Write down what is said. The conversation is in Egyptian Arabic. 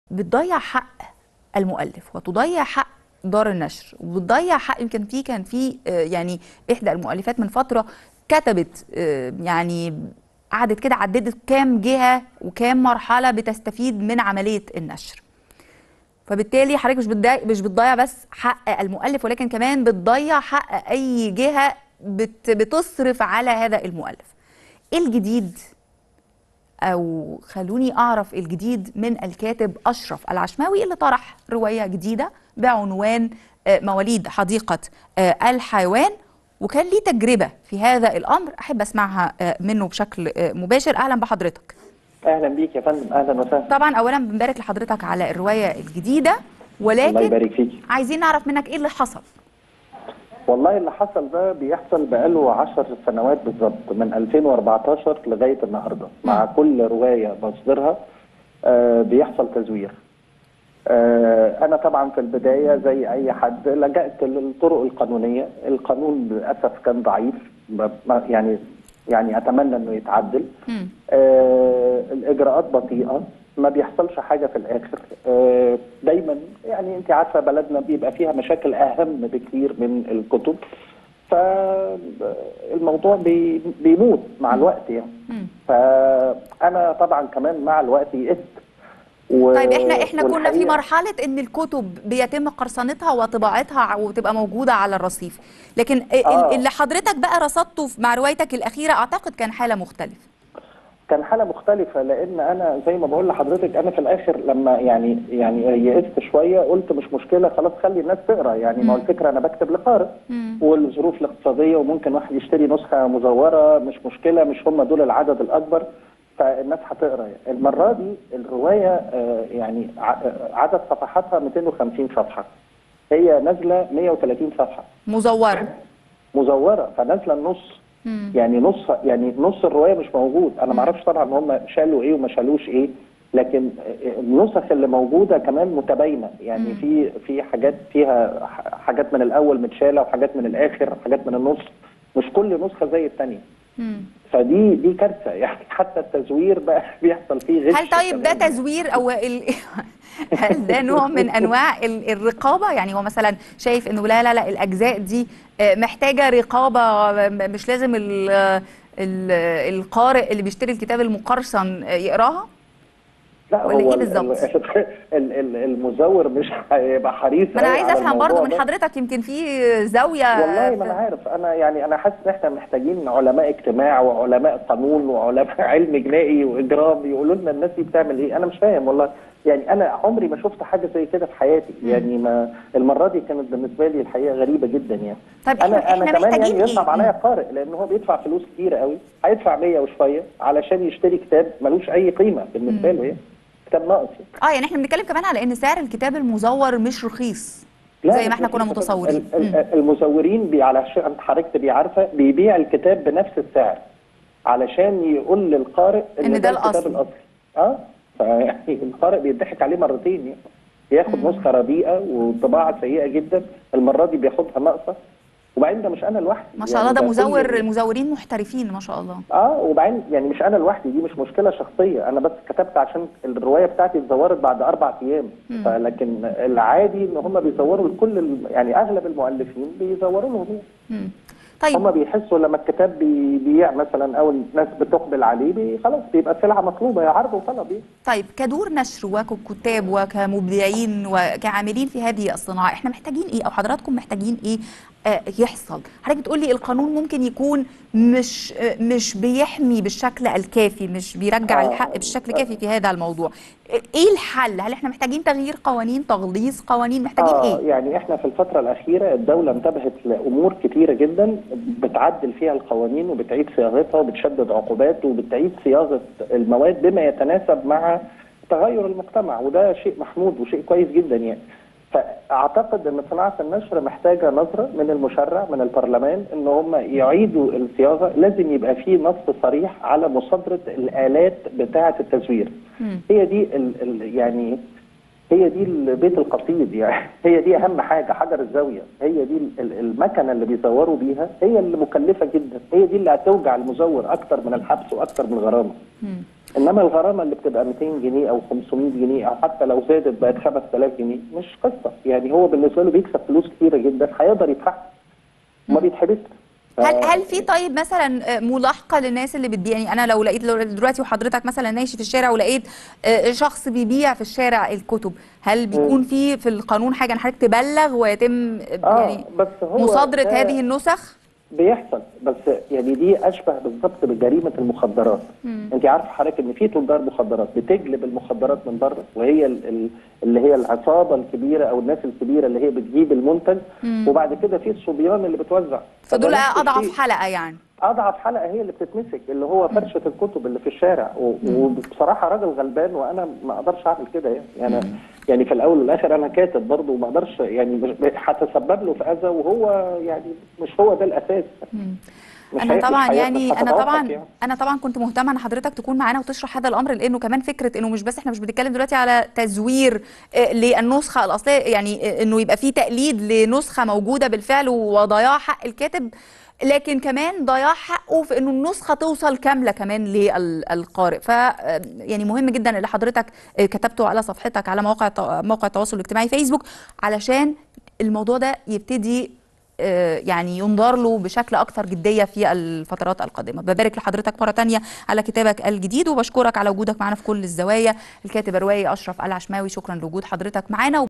بتضيع حق المؤلف وتضيع حق دار النشر وبتضيع حق يمكن في كان في آه، يعني احدى المؤلفات من فتره كتبت آه، يعني قعدت كده عددت كام جهه وكام مرحله بتستفيد من عمليه النشر فبالتالي حضرتك مش بتضيع مش بتضيع بس حق المؤلف ولكن كمان بتضيع حق اي جهه بت بتصرف على هذا المؤلف ايه الجديد او خلوني اعرف الجديد من الكاتب اشرف العشماوي اللي طرح روايه جديده بعنوان آه، مواليد حديقه آه، الحيوان وكان ليه تجربه في هذا الامر احب اسمعها آه، منه بشكل آه، مباشر اهلا بحضرتك اهلا بيك يا فندم اهلا وسهلا طبعا اولا بنبارك لحضرتك على الروايه الجديده الله ولكن يبارك فيك عايزين نعرف منك ايه اللي حصل والله اللي حصل ده بيحصل بقاله 10 سنوات بالظبط من 2014 لغايه النهارده مع كل روايه بصدرها آه بيحصل تزوير آه انا طبعا في البدايه زي اي حد لجأت للطرق القانونيه القانون للاسف كان ضعيف ب- ما- يعني يعني اتمنى انه يتعدل مم. آه الاجراءات بطيئه ما بيحصلش حاجه في الاخر آه دايما يعني انت عارفه بلدنا بيبقى فيها مشاكل اهم بكثير من الكتب فالموضوع بي بيموت مع الوقت يعني مم. فانا طبعا كمان مع الوقت يئست و- طيب احنا احنا كنا في والحقيقة- مرحله ان الكتب بيتم قرصنتها وطباعتها وتبقى موجوده على الرصيف لكن ال- آه. اللي حضرتك بقى رصدته في- مع روايتك الاخيره اعتقد كان حاله مختلفه كان حاله مختلفه لان انا زي ما بقول لحضرتك انا في الاخر لما يعني يعني يئست شويه قلت مش مشكله خلاص خلي الناس تقرا يعني ما هو الفكره انا بكتب لقارئ مم. والظروف الاقتصاديه وممكن واحد يشتري نسخه مزوره مش مشكله مش هم دول العدد الاكبر فالناس هتقرا يعني. المره دي الروايه آه، يعني ع- آه، عدد صفحاتها 250 صفحه هي نازله 130 صفحه مزوره مزوره فنازله النص مم. يعني نص يعني نص الروايه مش موجود انا ما اعرفش طبعا هم شالوا ايه وما شالوش ايه لكن النسخ اللي موجوده كمان متباينه يعني في في حاجات فيها ح- حاجات من الاول متشاله وحاجات من الاخر وحاجات من النص مش كل نسخه زي الثانيه مم. فدي دي كارثه يعني حتى التزوير بقى بيحصل فيه غش هل طيب ده كمان. تزوير او ال... هل ده نوع من انواع ال- الرقابه يعني هو مثلا شايف انه لا لا لا الاجزاء دي آه، محتاجه رقابه م- مش لازم ال... ال... القارئ اللي بيشتري الكتاب المقرصن آه، يقراها لا ولا هو إيه ال- بالظبط؟ ال- ال- ال- المزور مش هيبقى حريص ما انا أوي عايزه على افهم برضو الموضوع من ده. حضرتك يمكن في زاويه والله في- ما انا عارف انا يعني انا حاسس ان احنا محتاجين علماء اجتماع وعلماء قانون وعلماء علم جنائي واجرام يقولوا لنا الناس دي بتعمل ايه انا مش فاهم والله يعني انا عمري ما شفت حاجه زي كده في حياتي يعني ما المره دي كانت بالنسبه لي الحقيقه غريبه جدا يعني طيب إحنا- انا انا إحنا كمان محتاجين يعني يصعب إيه؟ عليا قارئ لان هو بيدفع فلوس كتيره قوي هيدفع 100 وشويه علشان يشتري كتاب ملوش اي قيمه بالنسبه له يعني كتاب ناقص يعني. اه يعني احنا بنتكلم كمان على ان سعر الكتاب المزور مش رخيص لا زي ما مش احنا كنا رخيصة. متصورين ال- ال- المزورين بي علشان حضرتك تبقي عارفه بيبيع الكتاب بنفس السعر علشان يقول للقارئ إن ده الكتاب الأصل. الاصلي اه فيعني القارئ بيضحك عليه مرتين يعني ياخد نسخه رديئه وطباعه سيئه جدا المره دي بياخدها ناقصه وبعدين ده مش انا لوحدي ما شاء الله ده كل- مزور المزورين محترفين ما شاء الله اه وبعدين يعني مش انا لوحدي دي مش مشكله شخصيه انا بس كتبت عشان الروايه بتاعتي اتزورت بعد اربع ايام فلكن العادي ان هم بيزوروا لكل ال- يعني اغلب المؤلفين بيزوروا لهم يعني. مم. طيب هم بيحسوا لما الكتاب بيبيع مثلا او الناس بتقبل عليه بي خلاص بيبقى سلعه مطلوبه عرض وطلب يعني. طيب كدور نشر وككتاب وكمبدعين وكعاملين في هذه الصناعه احنا محتاجين ايه او حضراتكم محتاجين ايه آه يحصل حضرتك بتقول لي القانون ممكن يكون مش آه مش بيحمي بالشكل الكافي مش بيرجع آه. الحق بالشكل الكافي في هذا الموضوع ايه الحل هل احنا محتاجين تغيير قوانين تغليظ قوانين محتاجين اه ايه يعني احنا في الفتره الاخيره الدوله انتبهت لامور كتيره جدا بتعدل فيها القوانين وبتعيد صياغتها وبتشدد عقوبات وبتعيد صياغه المواد بما يتناسب مع تغير المجتمع وده شيء محمود وشيء كويس جدا يعني فاعتقد ان صناعه النشر محتاجه نظره من المشرع من البرلمان ان هم يعيدوا الصياغه لازم يبقى في نص صريح على مصادره الالات بتاعه التزوير مم. هي دي ال ال يعني هي دي البيت القصيد يعني هي دي اهم حاجه حجر الزاويه هي دي ال- المكنه اللي بيزوروا بيها هي اللي مكلفه جدا هي دي اللي هتوجع المزور اكتر من الحبس واكتر من الغرامه انما الغرامه اللي بتبقى 200 جنيه او 500 جنيه او حتى لو زادت بقت 5000 جنيه مش قصه يعني هو بالنسبه له بيكسب فلوس كتيره جدا هيقدر يدفعها وما بيتحبسش هل هل في طيب مثلا ملاحقه للناس اللي بتبيع يعني انا لو لقيت لو دلوقتي وحضرتك مثلا ماشي في الشارع ولقيت آه، شخص بيبيع في الشارع الكتب هل بيكون في في القانون حاجه ان حضرتك تبلغ ويتم اه يعني بس هو مصادره ده هذه النسخ؟ بيحصل بس يعني دي اشبه بالظبط بجريمه المخدرات انت عارفه حضرتك ان في تجار مخدرات بتجلب المخدرات من بره وهي ال- ال- اللي هي العصابه الكبيره او الناس الكبيره اللي هي بتجيب المنتج وبعد كده في الصبيان اللي بتوزع فدول فده نفس اضعف الشيء. حلقه يعني اضعف حلقه هي اللي بتتمسك اللي هو فرشه الكتب اللي في الشارع و- وبصراحه راجل غلبان وانا ما اقدرش اعمل كده يعني يعني يعني في الاول والاخر انا كاتب برضه وما اقدرش يعني مش هتسبب له في اذى وهو يعني مش هو ده الاساس مش انا هي- مش طبعا هي- يعني مش انا هتتوقف طبعا يعني. انا طبعا كنت مهتمه ان حضرتك تكون معانا وتشرح هذا الامر لانه كمان فكره انه مش بس احنا مش بنتكلم دلوقتي على تزوير آه، للنسخه الاصليه يعني آه، انه يبقى في تقليد لنسخه موجوده بالفعل وضياع حق الكاتب لكن كمان ضياع حقه في انه النسخه توصل كامله كمان للقارئ ف آه، يعني مهم جدا اللي حضرتك آه، كتبته على صفحتك على موقع الت- موقع التواصل الاجتماعي فيسبوك علشان الموضوع ده يبتدي آه، يعني ينظر له بشكل اكثر جديه في الفترات القادمه ببارك لحضرتك مره تانية على كتابك الجديد وبشكرك على وجودك معنا في كل الزوايا الكاتب الروائي اشرف العشماوي شكرا لوجود حضرتك معنا